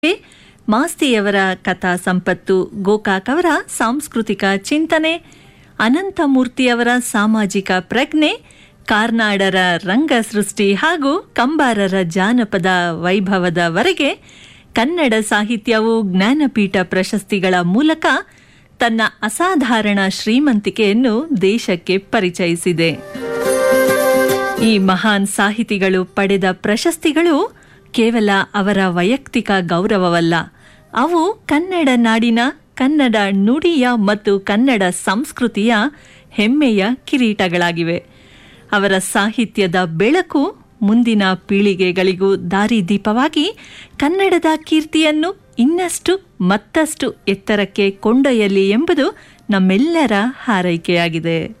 ಮಾಸ್ತಿಯವರ ಕಥಾ ಸಂಪತ್ತು ಗೋಕಾಕ್ ಅವರ ಸಾಂಸ್ಕೃತಿಕ ಚಿಂತನೆ ಅನಂತಮೂರ್ತಿಯವರ ಸಾಮಾಜಿಕ ಪ್ರಜ್ಞೆ ಕಾರ್ನಾಡರ ರಂಗ ಸೃಷ್ಟಿ ಹಾಗೂ ಕಂಬಾರರ ಜಾನಪದ ವೈಭವದವರೆಗೆ ಕನ್ನಡ ಸಾಹಿತ್ಯವು ಜ್ಞಾನಪೀಠ ಪ್ರಶಸ್ತಿಗಳ ಮೂಲಕ ತನ್ನ ಅಸಾಧಾರಣ ಶ್ರೀಮಂತಿಕೆಯನ್ನು ದೇಶಕ್ಕೆ ಪರಿಚಯಿಸಿದೆ ಈ ಮಹಾನ್ ಸಾಹಿತಿಗಳು ಪಡೆದ ಪ್ರಶಸ್ತಿಗಳು ಕೇವಲ ಅವರ ವೈಯಕ್ತಿಕ ಗೌರವವಲ್ಲ ಅವು ಕನ್ನಡ ನಾಡಿನ ಕನ್ನಡ ನುಡಿಯ ಮತ್ತು ಕನ್ನಡ ಸಂಸ್ಕೃತಿಯ ಹೆಮ್ಮೆಯ ಕಿರೀಟಗಳಾಗಿವೆ ಅವರ ಸಾಹಿತ್ಯದ ಬೆಳಕು ಮುಂದಿನ ಪೀಳಿಗೆಗಳಿಗೂ ದಾರಿದೀಪವಾಗಿ ಕನ್ನಡದ ಕೀರ್ತಿಯನ್ನು ಇನ್ನಷ್ಟು ಮತ್ತಷ್ಟು ಎತ್ತರಕ್ಕೆ ಕೊಂಡೊಯ್ಯಲಿ ಎಂಬುದು ನಮ್ಮೆಲ್ಲರ ಹಾರೈಕೆಯಾಗಿದೆ